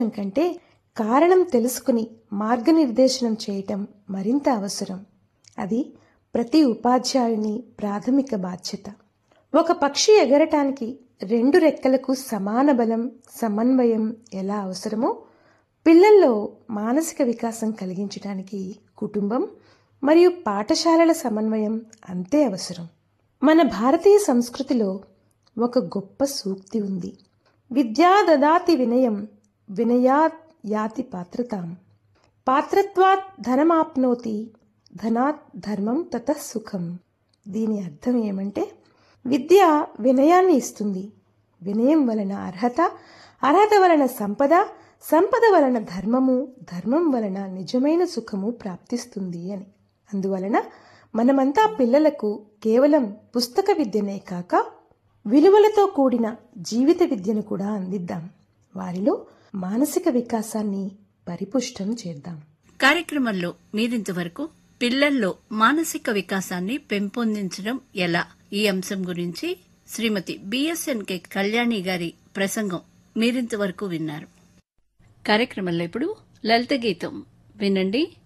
కంటే కారణం తెలుసుకుని మార్గనిర్దేశనం చేయటం మరింత అవసరం అది ప్రతి ఉపాధ్యాయుని ప్రాథమిక బాధ్యత ఒక పక్షి ఎగరటానికి రెండు రెక్కలకు సమాన బలం సమన్వయం ఎలా అవసరమో పిల్లల్లో మానసిక వికాసం కలిగించడానికి కుటుంబం మరియు పాఠశాలల సమన్వయం అంతే అవసరం మన భారతీయ సంస్కృతిలో ఒక గొప్ప సూక్తి ఉంది విద్యా దదాతి వినయం వినయాత్ యాతి పాత్రతాం పాత్రత్వాత్ ధనమాప్నోతి ధనాత్ ధర్మం తత సుఖం దీని అర్థం ఏమంటే విద్య వినయాన్ని ఇస్తుంది వినయం వలన అర్హత అర్హత వలన సంపద సంపద వలన ధర్మము ధర్మం వలన నిజమైన సుఖము ప్రాప్తిస్తుంది అని అందువలన మనమంతా పిల్లలకు కేవలం పుస్తక విద్యనే కాక విలువలతో కూడిన జీవిత విద్యను కూడా అందిద్దాం వారిలో మానసిక వికాసాన్ని పరిపుష్టం చేద్దాం కార్యక్రమంలో మీరింతవరకు పిల్లల్లో మానసిక వికాసాన్ని పెంపొందించడం ఎలా ఈ అంశం గురించి శ్రీమతి బిఎస్ఎన్కే కళ్యాణి గారి ప్రసంగం మీరింతవరకు విన్నారు కార్యక్రమంలో ఇప్పుడు లలిత గీతం వినండి